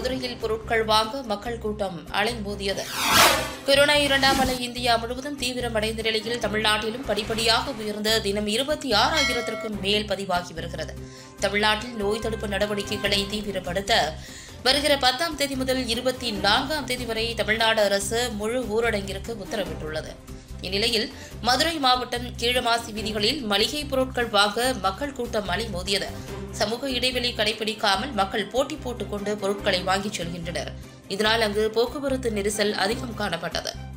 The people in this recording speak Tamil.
மதுரையில் பொருட்கள் வாங்க மக்கள் கூட்டம் அலைமோதியது கொரோனா இரண்டாம் அலை இந்தியா முழுவதும் தீவிரமடைந்த நிலையில் தமிழ்நாட்டிலும் படிப்படியாக உயர்ந்து தினம் இருபத்தி ஆறாயிரத்திற்கும் மேல் பதிவாகி வருகிறது தமிழ்நாட்டில் நோய் தடுப்பு நடவடிக்கைகளை தீவிரப்படுத்த வருகிற பத்தாம் தேதி முதல் இருபத்தி நான்காம் தேதி வரை தமிழ்நாடு அரசு முழு ஊரடங்கிற்கு உத்தரவிட்டுள்ளது இந்நிலையில் மதுரை மாவட்டம் கீழமாசி வீதிகளில் மளிகை பொருட்கள் வாங்க மக்கள் கூட்டம் அலைமோதியது சமூக இடைவெளி கடைபிடிக்காமல் மக்கள் போட்டி போட்டுக் கொண்டு பொருட்களை வாங்கிச் செல்கின்றனர் இதனால் அங்கு போக்குவரத்து நெரிசல் அதிகம் காணப்பட்டது